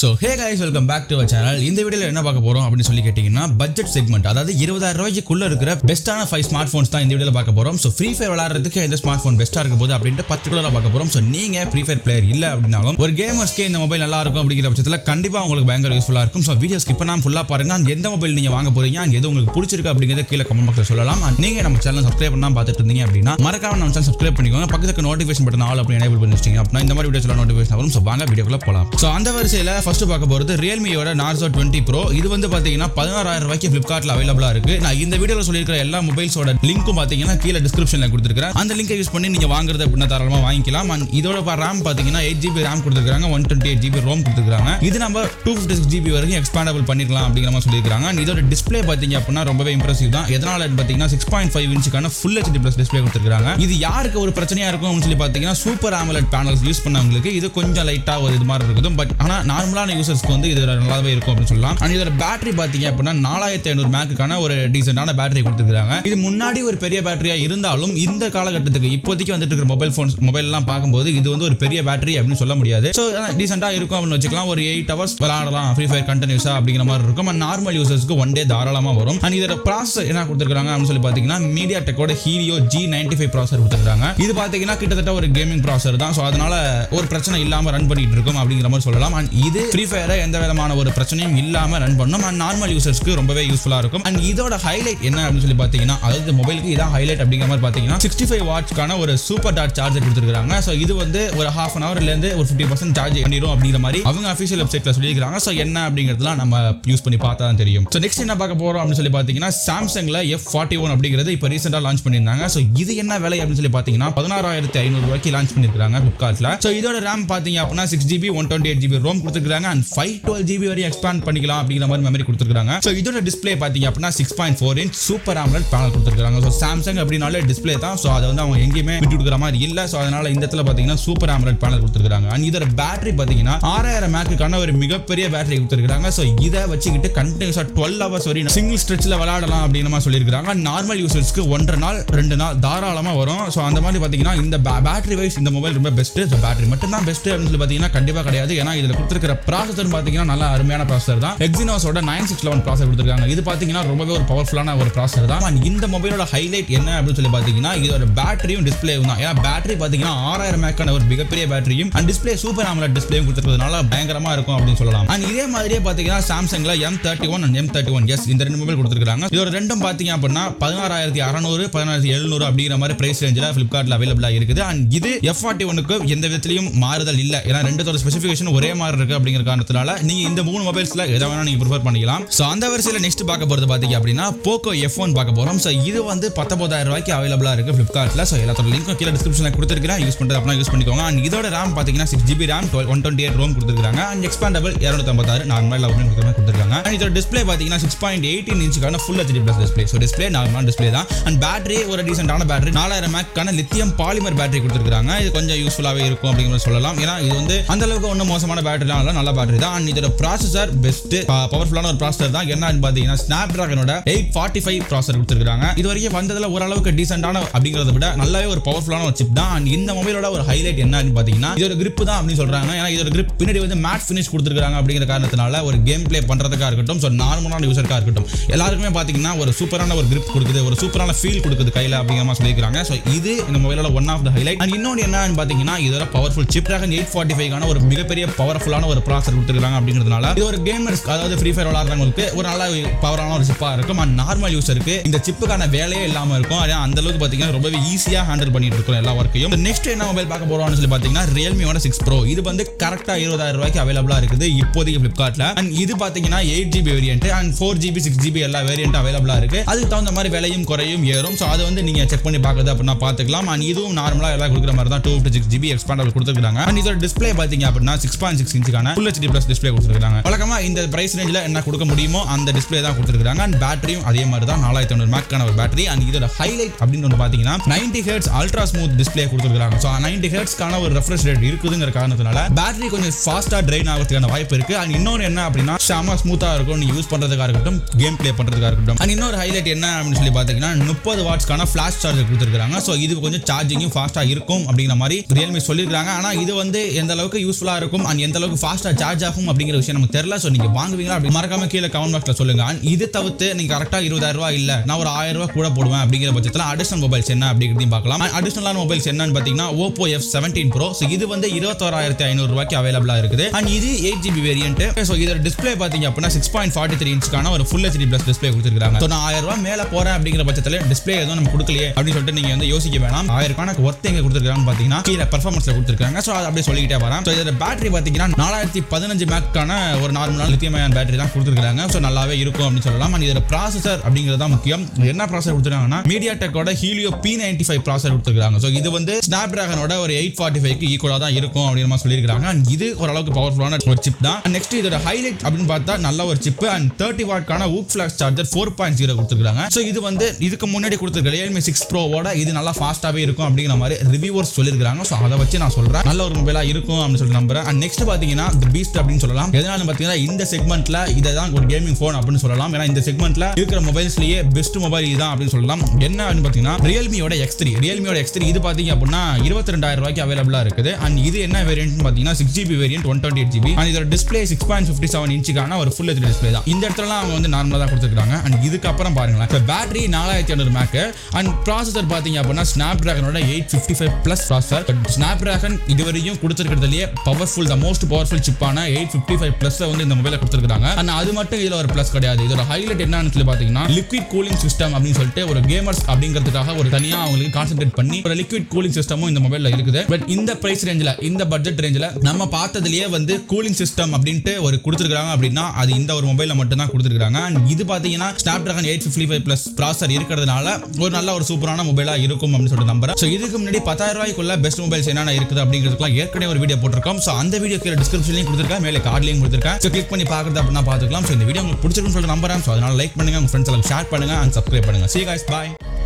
so hey guys welcome back to channel இந்த வீடியோவில் என்ன பார்க்க போறோம் அப்படின்னு சொல்லி கேட்டிங்கன்னா பட்ஜெட் செக்மெண்ட் அதாவது இருபதாயிரம் ரூபாய்க்குள்ள இருக்கிற பெஸ்ட்டான ஃபைவ் ஸ்மார்ட் ஃபோன்ஸ் தான் இந்த வீடியோவில் பார்க்க போறோம் ஸோ ஃப்ரீ ஃபயர் விளாட்றதுக்கு எந்த ஸ்மார்ட் ஃபோன் பெஸ்ட்டாக இருக்க போது அப்படின்ட்டு பர்டிகுலராக பார்க்க போறோம் ஸோ நீங்க ஃப்ரீ ஃபயர் பிளேயர் இல்லை அப்படின்னாலும் ஒரு கேமர்ஸ்க்கு இந்த மொபைல் நல்லா இருக்கும் அப்படிங்கிற பட்சத்தில் கண்டிப்பாக உங்களுக்கு பயங்கர யூஸ்ஃபுல்லாக இருக்கும் ஸோ வீடியோ ஸ்கிப் பண்ணாமல் ஃபுல்லாக பாருங்க and எந்த மொபைல் நீங்க வாங்க போறீங்க and எது உங்களுக்கு பிடிச்சிருக்கு அப்படிங்கிறத கீழே கமெண்ட் பாக்ஸில் சொல்லலாம் And நீங்க நம்ம சேனல் சப்ஸ்கிரைப் பண்ணாம பார்த்துட்டு இருந்தீங்க அப்படின்னா மறக்காம நம்ம சேனல் சப்ஸ்கிரைப் பண்ணிக்கோங்க பக்கத்துக்கு நோட்டிஃபிகேஷன் பட்டன் ஆல் அப்படி எனேபிள் பண்ணி வச்சிட்டீங்க அப்படின்னா இந்த மாதிரி வீடியோஸ்ல நோட்டிஃபிகேஷன் வரும் ஸோ வாங்க வீடியோக்குள்ள போகலாம் ஸோ அந்த வரிசையில் ஃபர்ஸ்ட் பார்க்க போகிறது ரியல்மியோட நார்சோ டுவெண்ட்டி ப்ரோ இது வந்து பார்த்தீங்கன்னா பதினாறாயிரம் ரூபாய்க்கு ஃபிளிப்கார்ட்டில் அவைலபிளாக இருக்கு நான் இந்த வீடியோவில் சொல்லியிருக்கிற எல்லா மொபைல்ஸோட லிங்க்கும் பார்த்தீங்கன்னா கீழே டிஸ்கிரிப்ஷனில் கொடுத்துருக்கேன் அந்த லிங்கை யூஸ் பண்ணி நீங்கள் வாங்குறது அப்படின்னா தாராளமாக வாங்கிக்கலாம் And இதோட ரேம் பார்த்தீங்கன்னா எயிட் ஜிபி ரேம் கொடுத்துருக்காங்க one twenty eight GB ROM கொடுத்துருக்காங்க இது நம்ம டூ ஃபிஃப்டி சிக்ஸ் ஜிபி வரைக்கும் எக்ஸ்பாண்டபிள் பண்ணிக்கலாம் அப்படிங்கிற மாதிரி சொல்லியிருக்காங்க And இதோட டிஸ்ப்ளே பார்த்தீங்க அப்படின்னா ரொம்பவே இம்ப்ரெசிவ் தான் எதனால பார்த்தீங்கன்னா சிக்ஸ் பாயிண்ட் ஃபைவ் இன்ச்சுக்கான ஃபுல் ஹெச்டி ப்ளஸ் டிஸ்ப்ளே கொடுத்துருக்காங்க இது யாருக்கு ஒரு பிரச்சனையா இருக்கும் அப்படின்னு சொல்லி பார்த்தீங்கன்னா சூப்பர் AMOLED பேனல்ஸ் யூஸ் பண்ணவங்களுக்கு இது கொஞ்சம் லைட்டாக ஒரு இது மாதிரி இருக்குது பட் ஆனால் நார்மலான யூசர்ஸ்க்கு வந்து இது நல்லாவே இருக்கும் அப்படின்னு சொல்லலாம் அண்ட் இதோட பேட்டரி பார்த்தீங்க அப்படின்னா நாலாயிரத்தி ஐநூறு மேக்குக்கான ஒரு டீசென்டான பேட்டரி கொடுத்துருக்காங்க இது முன்னாடி ஒரு பெரிய பேட்டரியா இருந்தாலும் இந்த காலகட்டத்துக்கு இப்போதைக்கு வந்துட்டு இருக்கிற மொபைல் ஃபோன்ஸ் மொபைல் எல்லாம் பார்க்கும்போது இது வந்து ஒரு பெரிய பேட்டரி அப்படின்னு சொல்ல முடியாது ஸோ டீசெண்டாக இருக்கும் அப்படின்னு வச்சுக்கலாம் ஒரு எயிட் ஹவர்ஸ் விளாடலாம் ஃப்ரீ ஃபயர் கண்டினியூஸா அப்படிங்கிற மாதிரி இருக்கும் அண்ட் நார்மல் யூசர்ஸ்க்கு ஒன் டே தாராளமாக வரும் அண்ட் இதோட ப்ராசஸ் என்ன கொடுத்துருக்காங்க அப்படின்னு சொல்லி பார்த்தீங்கன்னா மீடியா டெக்கோட Helio G ninety five processor கொடுத்துருக்காங்க இது பார்த்தீங்கன்னா கிட்டத்தட்ட ஒரு கேமிங் ப்ராசர் தான் ஸோ அதனால ஒரு பிரச்சனை இல்லாமல் ரன் பண்ணிட்டு இருக்கும் அப்படிங்கிற மாதிரி சொல்லலாம் அண்ட் இது ஃப்ரீ ஃபயரை எந்த விதமான ஒரு பிரச்சனையும் இல்லாமல் ரன் பண்ணும் அண்ட் நார்மல் யூசர்ஸ்க்கு ரொம்பவே யூஸ்ஃபுல்லாக இருக்கும் அண்ட் இதோட ஹைலைட் என்ன அப்படின்னு சொல்லி பார்த்தீங்கன்னா அதாவது மொபைலுக்கு இதான் ஹைலைட் அப்படிங்கிற மாதிரி பார்த்தீங்கன்னா சிக்ஸ்டி ஃபைவ் வாட்ஸ்க்கான ஒரு சூப்பர் டாட் சார்ஜர் கொடுத்துருக்காங்க ஸோ இது வந்து ஒரு ஹாஃப் அன் ஹவர்லேருந்து ஒரு ஃபிஃப்டி பர்சன்ட் சார்ஜ் பண்ணிடும் அப்படிங்கிற மாதிரி அவங்க அஃபிஷியல் வெப்சைட்டில் சொல்லியிருக்காங்க ஸோ என்ன அப்படிங்கிறதுலாம் நம்ம யூஸ் பண்ணி பார்த்தா தான் தெரியும் ஸோ நெக்ஸ்ட் என்ன பார்க்க போகிறோம் அப்படின்னு சொல்லி பார்த்தீங்கன்னா சாம்சங்கில் எஃப் ஃபார்ட்டி ஒன் அப்படிங்கிறது இப்போ ரீசெண்டாக லான்ச் பண்ணியிருந்தாங்க ஸோ இது என்ன விலை அப்படின்னு சொல்லி பார்த்தீங்கன்னா பதினாறாயிரத்தி ஐநூறு ரூபாய்க்கு லான்ச் பண்ணியிருக்காங்க ஃப்ளிப்கார்ட்டில் ஸோ இதோட ரேம் பார்த்தீங்க அப்படின்னா six GB one twenty eight GB ROM கொடுத்துருக்காங்க அண்ட் ஃபைவ் டுவெல் ஜிபி வரையும் எக்ஸ்பேண்ட் பண்ணிக்கலாம் அப்படிங்கிற மாதிரி மெமரி கொடுத்துருக்காங்க ஸோ இதோட டிஸ்ப்ளே பார்த்தீங்க அப்படின்னா six point four inch super AMOLED panel கொடுத்துருக்காங்க ஸோ சாம்சங் அப்படின்னாலே டிஸ்ப்ளே தான் ஸோ அதை வந்து அவங்க எங்கேயுமே விட்டு கொடுக்குற மாதிரி இல்லை ஸோ அதனால இந்த இடத்துல பார்த்தீங்கன்னா சூப்பர் AMOLED பேனல் கொடுத்துருக்காங்க அண்ட் இதோட பேட்டரி பார்த்தீங்கன்னா ஆறாயிரம் மேக்குக்கான ஒரு மிகப்பெரிய பேட்டரி கொடுத்துருக்காங்க ஸோ இதை வச்சுக்கிட்டு கண்டினியூஸாக டுவெல் ஹவர்ஸ் வரையும் சிங்கிள் ஸ்ட்ரெச்சில் விளையாடலாம் அப்படின்னு மாதிரி சொல்லியிருக்காங்க நார்மல் யூசர்ஸ்க்கு ஒன்றரை நாள் ரெண்டு நாள் தாராளமாக வரும் ஸோ அந்த மாதிரி பார்த்தீங்கன்னா இந்த பேட்டரி வைஸ் இந்த மொபைல் ரொம்ப பெஸ்ட் ஸோ பேட்டரி மட்டும் தான் பெஸ்ட் அப்படின்னு சொல்லி பார்த்தீங்கன்னா கண்டிப்பாக கிடையாது ஏன்னா இதில் கொடுத்துருக்கிற ப்ராசஸர் பார்த்தீங்கன்னா நல்ல அருமையான ப்ராசஸர் தான் எக்ஸினோஸோட நைன் சிக்ஸ் லெவன் ப்ராசர் கொடுத்துருக்காங்க இது பார்த்தீங்கன்னா ரொம்பவே ஒரு பவர்ஃபுல்லான ஒரு ப்ராசஸர் தான் And இந்த மொபைலோட ஹைலைட் என்ன அப்படின்னு சொல்லி பார்த்தீங்கன்னா இதோட பேட்டரியும் டிஸ்பிளேவும் தான் ஏன்னா பேட்டரி பார்த்தீங்கன்னா ஆறாயிரம் மேக்கான ஒரு மிகப்பெரிய பேட்டரியும் அண்ட் டிஸ்பிளே சூப்பர் AMOLED டிஸ்பிளேயும் கொடுத்துருக்கிறதுனால பயங்கரமா இருக்கும் அப்படின்னு சொல்லலாம் அண்ட் இதே மாதிரியே பார்த்தீங்கன்னா சாம்சங்ல M thirty one and M thirty one S இந்த ரெண்டு மொபைல் கொடுத்துருக்காங்க இதோட ரெண்டும் பார்த்தீங்க அப்படின்னா பதினாறாயிரத்தி அறநூறு பதினாயிரத்தி எழுநூறு அப்படிங்கிற மாதிரி பிரைஸ் ரேஞ்சில் ஃபிளிப்கார்ட்ல அவைலபிளாக இருக்குது அண்ட் இது எஃப் ஃபார்ட்டி ஒனுக்கு எந்த விதத்திலையும் மாறுதல் இல்லை ஏன்னா ரெண்டத்தோட ஸ்பெசிஃபிகேஷன் ஒரே மாதிரி இருக்கு அப்படிங்கிற காரணத்தினால நீங்க இந்த மூணு மொபைல்ஸ்ல எதை வேணா நீங்க ப்ரிஃபர் பண்ணிக்கலாம் ஸோ அந்த வரிசையில் நெக்ஸ்ட் பார்க்க போறது பார்த்தீங்க அப்படின்னா போக்கோ எஃப் ஒன் பார்க்க போறோம் ஸோ இது வந்து பத்தொன்பதாயிரம் ரூபாய்க்கு அவைலபிளாக இருக்கு ஃபிளிப்கார்ட்ல ஸோ எல்லாத்தோட லிங்க்கும் கீழே டிஸ்கிரிப்ஷனில் கொடுத்துருக்கிறேன் யூஸ் பண்ணுறது அப்படின்னா யூஸ் பண்ணிக்கோங்க அண்ட் இதோட ரேம் பார்த்தீங்கன்னா six GB RAM one twenty eight ROM கொடுத்துருக்காங்க அண்ட் எக்ஸ்பாண்டபிள் இரநூத்தம்பத்தாறு நார்மல் அப்படின்னு கொடுத்துருக்காங்க அண்ட் இதோட டிஸ்பிளே பார்த்தீங்கன்னா சிக்ஸ் பாயிண்ட் எயிட்டீன் இன்ச்சுக்கான full HD plus display so display normal display தான் அண்ட் பேட்டரி ஒரு டீசென்டான பேட்டரி நாலாயிரம் மேக்கான லித்தியம் பாலிமர் பேட்டரி கொடுத்துருக்காங்க இது கொஞ்சம் யூஸ்ஃபுல்லாகவே இருக்கும் அப்படிங்கிற மாதிரி சொல்லலாம் ஏன்னா இது வந்து அந்த அளவுக்கு ஒன்றும் மோசமான பேட்டரிலாம் இல்லை நல்ல பேட்டரி தான் அண்ட் இதோட ப்ராசஸர் பெஸ்ட் பவர்ஃபுல்லான ஒரு ப்ராசஸர் தான் என்னன்னு பார்த்தீங்கன்னா ஸ்னாப் ட்ராகனோட எயிட் ஃபார்ட்டி ஃபைவ் ப்ராசர் கொடுத்துருக்காங்க இது வரைக்கும் வந்ததில் ஓரளவுக்கு டீசென்டான அப்படிங்கிறத விட நல்லாவே ஒரு பவர்ஃபுல்லான ஒரு சிப் தான் அண்ட் இந்த மொபைலோட ஒரு ஹைலைட் என்னன்னு பார்த்தீங்கன்னா இதோட grip தான் அப்படின்னு சொல்றாங்க ஏன்னா இதோட grip பின்னாடி வந்து மேட் ஃபினிஷ் கொடுத்துருக்காங்க அப்படிங்கிற காரணத்தினால ஒரு கேம் ப்ளே பண்றதுக்காக இருக்கட்டும் ஸோ நார்மலான யூசருக்காக இருக்கட்டும் எல்லாருக்குமே பார்த்தீங்கன்னா ஒரு சூப்பரான ஒரு grip கொடுக்குது ஒரு சூப்பரான ஃபீல் கொடுக்குது கையில் அப்படிங்கிற மாதிரி சொல்லியிருக்காங்க ஸோ இது இந்த மொபைலோட one of the highlight and இன்னொன்று என்னன்னு பார்த்தீங்கன்னா இதோட powerful chip dragon eight forty ஃபைவ்க்கான ஒரு மிகப்பெரிய பவர்ஃபுல்லான ஒரு ப்ராசர் கொடுத்துருக்காங்க அப்படிங்கிறதுனால இது ஒரு கேமர்ஸ் அதாவது ஃப்ரீ ஃபயர் விளாட்றவங்களுக்கு ஒரு நல்ல பவரான ஒரு சிப்பாக இருக்கும் அண்ட் நார்மல் யூசருக்கு இந்த சிப்புக்கான வேலையே இல்லாமல் இருக்கும் அதே அந்த அளவுக்கு பார்த்தீங்கன்னா ரொம்பவே ஈஸியாக ஹேண்டில் பண்ணிட்டு இருக்கும் எல்லா ஒர்க்கையும் நெக்ஸ்ட் என்ன மொபைல் பார்க்க போறோம்னு சொல்லி பார்த்தீங்கன்னா ரியல்மியோட சிக்ஸ் ப்ரோ இது வந்து கரெக்டாக இருபதாயிரம் ரூபாய்க்கு அவைலபிளாக இருக்குது இப்போதைக்கு ஃப்ளிப்கார்ட்டில் அண்ட் இது பார்த்தீங்கன்னா eight GB variant and four GB six GB எல்லா வேரியன்ட் அவைலபிளாக இருக்கு அதுக்கு தகுந்த மாதிரி விலையும் குறையும் ஏறும் ஸோ அதை வந்து நீங்கள் செக் பண்ணி பார்க்குறது அப்படின்னா பார்த்துக்கலாம் அண்ட் இதுவும் நார்மலாக எல்லாம் கொடுக்குற மாதிரி தான் two fifty six GB expandable கொடுத்துருக்காங்க அண்ட் இதோட டிஸ்பிளே பார்த்தீங்க அப்படின்னா சிக்ஸ் பாயிண்ட் சிக்ஸ் இன்ச்சுக்கான ஃபுல் ஹெச்டி ப்ளஸ் டிஸ்பிளே கொடுத்துருக்காங்க வழக்கமாக இந்த பிரைஸ் ரேஞ்சில் என்ன கொடுக்க முடியுமோ அந்த டிஸ்பிளே தான் கொடுத்துருக்காங்க அண்ட் பேட்டரியும் அதே மாதிரி தான் நாலாயிரத்தி ஐநூறு மேக்கான ஒரு பேட்டரி அண்ட் இதோட ஹைலைட் அப்படின்னு ஒன்று பார்த்தீங்கன்னா ninety hertz ultra smooth display கொடுத்துருக்காங்க ஸோ நைன்டி ஹெர்ட்ஸ்க்கான ஒரு ரெஃப்ரெஷ் ரேட் இருக்குதுங்கிற காரணத்தினால பேட்டரி கொஞ்சம் ஃபாஸ்ட்டாக ட்ரைன் ஆகிறதுக்கான வாய்ப்பு இருக்கு அண்ட் இன்னொன்று என்ன அப்படின்னா செம ஸ்மூத்தாக இருக்கும் நீங்க யூஸ் பண்ணுறதுக்காக இருக்கட்டும் கேம் ப்ளே பண்ணுறதுக்காக இருக்கட்டும் அண்ட் இன்னொரு ஹைலைட் என்ன அப்படின்னு சொல்லி பார்த்தீங்கன்னா முப்பது வாட்ஸ்க்கான ஃபிளாஷ் சார்ஜர் கொடுத்துருக்காங்க ஸோ இது கொஞ்சம் சார்ஜிங்கும் ஃபாஸ்ட்டாக இருக்கும் அப்படிங்கிற மாதிரி ரியல்மி சொல்லியிருக்காங்க ஆனால் இது வந்து எந்த அளவுக்கு யூஸ்ஃபுல்லாக இருக்கும் அண்ட் எந்த அளவுக்கு ஃபாஸ்ட்டாக ஃபாஸ்ட்டாக சார்ஜ் ஆகும் அப்படிங்கிற விஷயம் நமக்கு தெரியல ஸோ நீங்கள் வாங்குவீங்களா அப்படி மறக்காம கீழே கமெண்ட் பாக்ஸில் சொல்லுங்க And இது தவிர்த்து நீங்கள் கரெக்டாக இருபதாயிரம் ரூபாய் இல்லை நான் ஒரு ஆயிரம் ரூபாய் கூட போடுவேன் அப்படிங்கிற பட்சத்தில் அடிஷனல் மொபைல்ஸ் என்ன அப்படிங்கிறதையும் பார்க்கலாம் அடிஷனலான மொபைல்ஸ் என்னன்னு பார்த்தீங்கன்னா Oppo F seventeen Pro so இது வந்து இருபத்தோராயிரத்தி ஐநூறு ரூபாய்க்கு அவைலபிளாக இருக்குது அண்ட் இது எயிட் ஜிபி வேரியன்ட் ஸோ இதோட டிஸ்பிளே பார்த்தீங்க அப்படின்னா சிக்ஸ் பாயிண்ட் ஃபார்ட்டி த்ரீ இன்ச்சுக்கான ஒரு ஃபுல் ஹெச்டி ப்ளஸ் டிஸ்பிளே கொடுத்துருக்காங்க ஸோ நான் ஆயிரம் ரூபாய் மேலே போறேன் அப்படிங்கிற பட்சத்தில் டிஸ்பிளே எதுவும் நம்ம கொடுக்கலையே அப்படின்னு சொல்லிட்டு நீங்க வந்து யோசிக்க வேணாம் ஆயிரம் கணக்கு ஒர்த் எங்க கொடுத்துருக்காங்கன்னு பார்த்தீங்கன்னா கீழே பர்ஃபார்மன்ஸ்ல கொடுத்துருக்காங்க ஸோ அதை அப்படியே சொல்லிக்கிட்டே வரேன் ஸோ இதோட பேட்டரி பார்த்தீங்கன்னா நாலாயிரத்தி பதினஞ்சு மேக்கான ஒரு நார்மலான லித்தியம் அயன் பேட்டரி தான் கொடுத்துருக்காங்க ஸோ நல்லாவே இருக்கும் அப்படின்னு சொல்லலாம் அண்ட் இதோட ப்ராசஸர் அப்படிங்கிறது தான் முக்கியம் என்ன ப்ராசஸர் கொடுத்துருக்காங்கன்னா மீடியா டெக்கோட Helio P ninety five processor கொடுத்துருக்காங்க ஸோ இது வந்து ஸ்னாப் டிராகனோட ஒரு எயிட் ஃபார்ட்டி ஃபைவ்க்கு ஈக்குவலாக தான் இருக்கும் அப்படின்னு மாதிரி சொல்லியிருக்காங்க அண்ட் இது ஓரளவுக்கு பவர்ஃபுல்லான ஒரு சிப் தான் நெக்ஸ்ட் இதோட ஹைலைட் அப்படின்னு பார்த்தா நல்ல ஒரு சிப் அண்ட் தேர்ட்டி வாட்கான VOOC flash charger four point zero கொடுத்துருக்காங்க ஸோ இது வந்து இதுக்கு முன்னாடி கொடுத்துருக்க ரியல்மி சிக்ஸ் ப்ரோவோட இது நல்லா ஃபாஸ்ட்டாகவே இருக்கும் அப்படிங்கிற மாதிரி ரிவ்யூவர்ஸ் சொல்லியிருக்காங்க ஸோ அதை வச்சு நான் சொல்றேன் நல்ல ஒரு மொபைலாக இருக்கும் அப்படின்னு சொல்லி நம்புறேன் அண்ட் நெக்ஸ்ட் பார்த்தீங்கன்னா இந்த பீஸ்ட் அப்படின்னு சொல்லலாம் எதனால பார்த்தீங்கன்னா இந்த செக்மெண்ட்ல இதை தான் ஒரு கேமிங் ஃபோன் அப்படின்னு சொல்லலாம் ஏன்னா இந்த செக்மெண்ட்ல இருக்கிற மொபைல்ஸ்லயே பெஸ்ட் மொபைல் இதுதான் அப்படின்னு சொல்லலாம் என்ன அப்படின்னு பார்த்தீங்கன்னா ரியல்மியோட எக்ஸ் த்ரீ ரியல்மியோட எக்ஸ் த்ரீ இது பார்த்தீங்க அப்படின்னா இருபத்தி ரெண்டாயிரம் ரூபாய்க்கு அவைலபிளாக இருக்குது அண்ட் இது என்ன வேரியன்ட் பார்த்தீங்கன்னா six GB variant one twenty eight GB and இதோட display six point fifty seven இன்ச்சுக்கான ஒரு ஃபுல் ஹெச் டிஸ்பிளே தான் இந்த இடத்துல அவங்க வந்து நார்மலாக தான் கொடுத்துருக்காங்க அண்ட் இதுக்கப்புறம் பாருங்களேன் இப்போ பேட்டரி நாலாயிரத்தி ஐநூறு மேக் அண்ட் ப்ராசஸர் பார்த்தீங்க அப்படின்னா ஸ்னாப் டிராகனோட eight fifty five plus processor Snapdragon இதுவரையும் கொடுத்துருக்கிறதுலேயே பவர்ஃபுல் த மோஸ்ட் பவர்ஃபுல் சிப்பான எயிட் ஃபிஃப்டி ஃபைவ் ப்ளஸ் வந்து இந்த மொபைலில் கொடுத்துருக்காங்க அண்ட் அது மட்டும் இதில் ஒரு ப்ளஸ் கிடையாது இதோட ஹைலைட் என்னன்னு சொல்லி பார்த்தீங்கன்னா லிக்விட் கூலிங் சிஸ்டம் அப்படின்னு சொல்லிட்டு ஒரு கேமர்ஸ் அப்படிங்கிறதுக்காக ஒரு தனியாக அவங்களுக்கு கான்சென்ட்ரேட் பண்ணி ஒரு லிக்விட் கூலிங் சிஸ்டமும் இந்த மொபைலில் இருக்குது பட் இந்த பிரைஸ் ரேஞ்சில் இந்த பட்ஜெட் ரேஞ்சில் நம்ம பார்த்ததுலேயே வந்து கூலிங் சிஸ்டம் அப்படின்ட்டு ஒரு கொடுத்துருக்காங்க அப்படின்னா அது இந்த ஒரு மொபைலில் மட்டும் தான் கொடுத்துருக்காங்க அண்ட் இது பார்த்தீங்கன்னா Snapdragon eight fifty five plus processor இருக்கிறதுனால ஒரு நல்ல ஒரு சூப்பரான மொபைலாக இருக்கும் அப்படின்னு சொல்லிட்டு நம்புறேன் ஸோ இதுக்கு முன்னாடி பத்தாயிரம் ரூபாய்க்குள்ள பெஸ்ட் மொபைல்ஸ் என்னென்ன இருக்குது அப்படிங்கிறதுக்குலாம் ஏற்கனவே ஒரு வீடியோ போட்டிருக்கோம் ஸோ அந்த வீடியோ கீழே டிஸ்கிரிப்ஷன்லையும் கொடுத்துருக்கேன் மேலே கார்ட்லையும் கொடுத்துருக்கேன் ஸோ கிளிக் பண்ணி பார்க்குறது அப்படின்னா பார்த்துக்கலாம் ஸோ இந்த வீடியோ உங்களுக்கு பிடிச்சிருக்குன்னு சொல்லிட்டு நம்புறேன் ஸோ அதனால லைக் பண்ணுங்க உங்க ஃப்ரெண்ட்ஸ் எல்லாம் ஷேர் பண்ணுங்க அண்ட் சப்ஸ்கிரைப் பண்ணுங்க சி guys bye